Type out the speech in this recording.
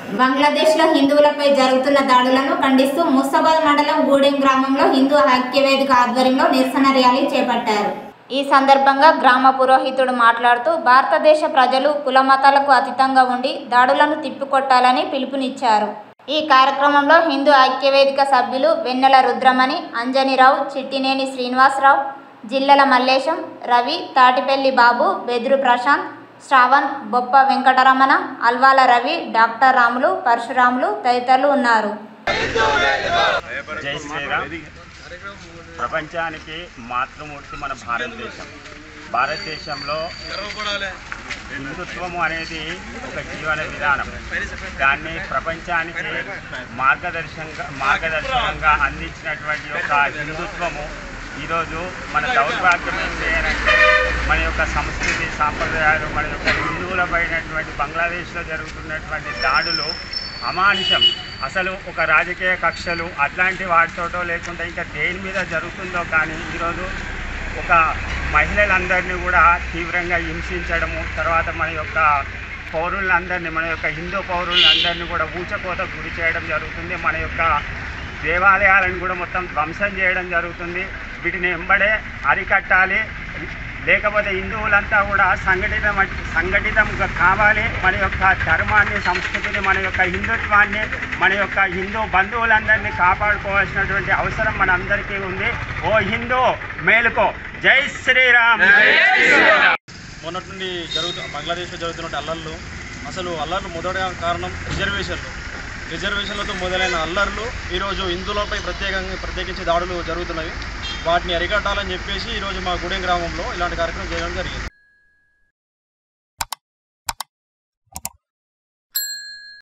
బంగ్లాదేశ్లో హిందువులపై జరుగుతున్న దాడులను ఖండిస్తూ ముస్తాబాద్ మండలం గూడెం గ్రామంలో హిందూ ఐక్యవేదిక ఆధ్వర్యంలో నిరసన ర్యాలీ చేపట్టారు ఈ సందర్భంగా గ్రామ పురోహితుడు మాట్లాడుతూ భారతదేశ ప్రజలు కుల మతాలకు అతీతంగా ఉండి దాడులను తిప్పికొట్టాలని పిలుపునిచ్చారు ఈ కార్యక్రమంలో హిందూ ఐక్యవేదిక సభ్యులు వెన్నెల రుద్రమణి అంజనీరావు చిట్టినేని శ్రీనివాసరావు జిల్లెల మల్లేశం రవి తాటిపల్లి బాబు బెదురు ప్రశాంత్ శ్రావణ్ బొప్ప వెంకటరమణ అల్వాల రవి డాక్టర్ రాములు పరశురాములు తదితరులు ఉన్నారు జై శ్రీరామ్ ప్రపంచానికి మాతృమూర్తి మన భారతదేశం భారతదేశంలో హిందుత్వము అనేది ఒక జీవన విధానం దాన్ని ప్రపంచానికి మార్గదర్శకంగా మార్గదర్శకంగా అందించినటువంటి ఒక హిందుత్వము ఈరోజు మన దౌర్భాగ్యం ఏంటి అంటే మన యొక్క సంస్కృతి సాంప్రదాయాలు మన యొక్క హిందువులపైనటువంటి బంగ్లాదేశ్లో జరుగుతున్నటువంటి దాడులు అమానుషం అసలు ఒక రాజకీయ కక్షలు అట్లాంటి వాటితోటో లేకుంటే ఇంకా దేని మీద జరుగుతుందో కానీ ఈరోజు ఒక మహిళలందరినీ కూడా తీవ్రంగా హింసించడము తర్వాత మన యొక్క పౌరులందరినీ మన యొక్క హిందూ పౌరులందరినీ కూడా ఊచకోత గురి చేయడం జరుగుతుంది మన యొక్క దేవాలయాలను కూడా మొత్తం ధ్వంసం చేయడం జరుగుతుంది వీటిని వెంబడే అరికట్టాలి లేకపోతే హిందువులంతా కూడా సంఘటితం సంఘటితంగా కావాలి మన యొక్క ధర్మాన్ని సంస్కృతిని మన యొక్క హిందుత్వాన్ని మన యొక్క హిందూ బంధువులందరినీ కాపాడుకోవాల్సినటువంటి అవసరం మన అందరికీ ఉంది ఓ హిందూ మేలుకో జై శ్రీరామ్ మొన్నటి నుండి జరుగుతు బంగ్లాదేశ్లో జరుగుతున్న అల్లర్లు అసలు అల్లర్లు మొదటి కారణం రిజర్వేషన్లు రిజర్వేషన్లతో మొదలైన అల్లర్లు ఈరోజు హిందువులపై ప్రత్యేకంగా ప్రత్యేకించి దాడులు జరుగుతున్నవి వాటిని అరికట్టాలని చెప్పేసి ఈరోజు మా గుడెం గ్రామంలో ఇలాంటి కార్యక్రమం చేయడం జరిగింది